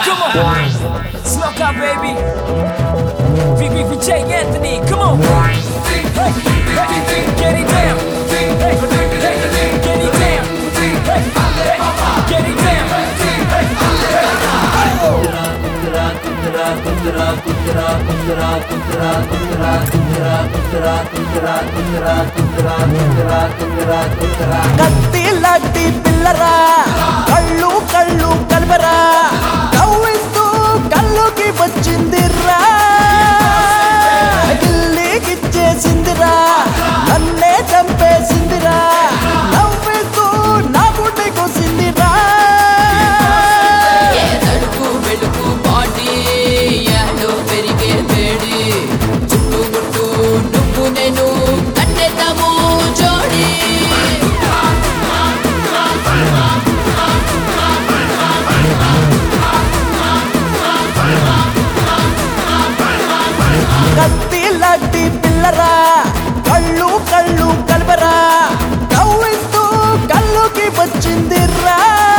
Come on. Smoke out, baby. VVVJ Anthony, come on. Hey, hey, get it down. Hey, hey, get it down. Hey, hey, get it down. కత్తి లాంటి పిల్లరా కళ్ళు కళ్ళు కలపరా నవ్విస్తూ కళ్ళుకి వచ్చిందిరా గిల్లికిచ్చేసిందిరా నన్నే చంపేసిందిరా నవ్విస్తూ నా గుడ్డి కోసిందిరా ఏ తడుపు వెలుగు పాటి యాడో పెరిగే వేడి చుట్టుముట్టు నువ్వు నేను కట్టేద్దాము జోడి కత్తి లాంటి పిల్లరా కళ్ళు కళ్ళు కలపరా నవ్విస్తూ కళ్ళుకి వచ్చిందిరా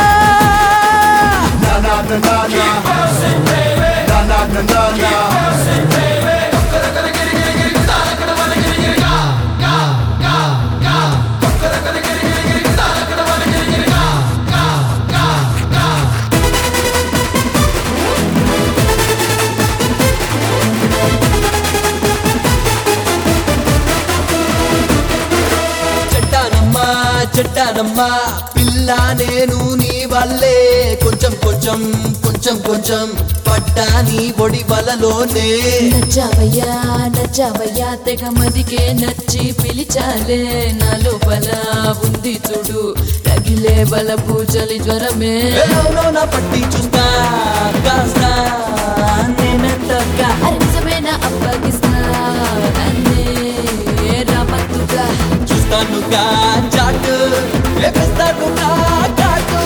చెట్టానమ్మా చెట్టానమ్మా పిల్ల నేను నీ వల్లే కొంచెం కొంచెం కొంచెం కొంచెం పడ్డా నీ ఒడి వలలోనే నచ్చావయ్యా నచ్చావయ్యా తెగ మదికే నచ్చి పిలిచాలే నా లోపల ఉంది చూడు రగిలే బల పూజలి జ్వరమే ఎవరో నా పట్టి చూస్తా కాస్త నేనెంతగా అరే నిజమైన అప్పగిస్తా నన్నే రామత్తుగా చూస్తానుగా చాటు వేపిస్తానుగా చాటు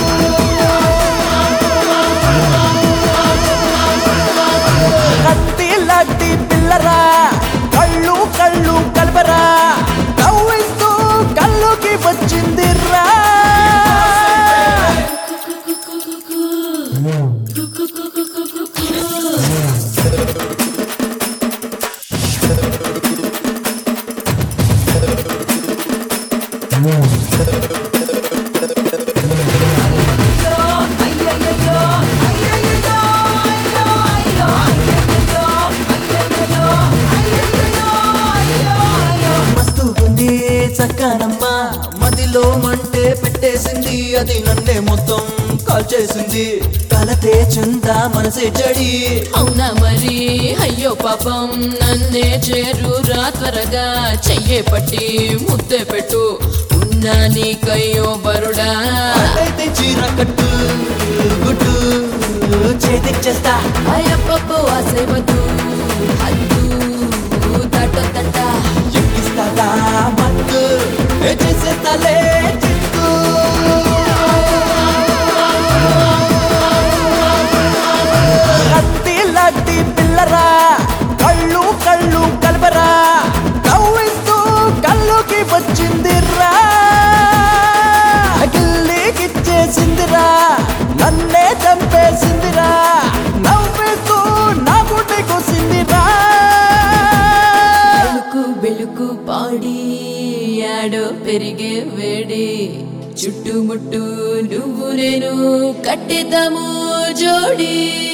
కత్తి లాంటి పిల్లరా కళ్ళు కళ్ళు కలపరా నవ్విస్తూ కళ్ళుకి వచ్చిందిరా మస్తు ఉంది చక్కనమ్మా మదిలో మంటే పెట్టేసింది అది నన్నే మొత్తం కాల్ చేసింది కలతే చుందా మనసే చెడి అవునా మరి అయ్యో పాపం నన్నే చేరురా త్వరగా చెయ్యే పట్టి ముద్దే పెట్టు ఉన్నా నీకయ్యో బరుడా అయితే చీర కట్టు గుట్టు చేతిచ్చేస్తా అయ్యప్పో ఆశవద్దు హద్దు తట్టొద్దట ఎక్కిస్తాదా మత్తు ఏ చేసేస్తాలే చిత్తు కత్తి లాంటి పిల్లరా కళ్ళు కళ్ళు కలపరా నవ్విస్తూ కళ్ళుకి వచ్చిందిరా గిల్లికిచ్చేసిందిరా నన్నే చంపేసిందిరా నవ్విస్తూ నా గుడ్డి కోసిందిరా బెలుకు బెలుకు పాడి యాడో పెరిగే వేడి చుట్టుముట్టు నువ్వు నేను కట్టేద్దాము జోడి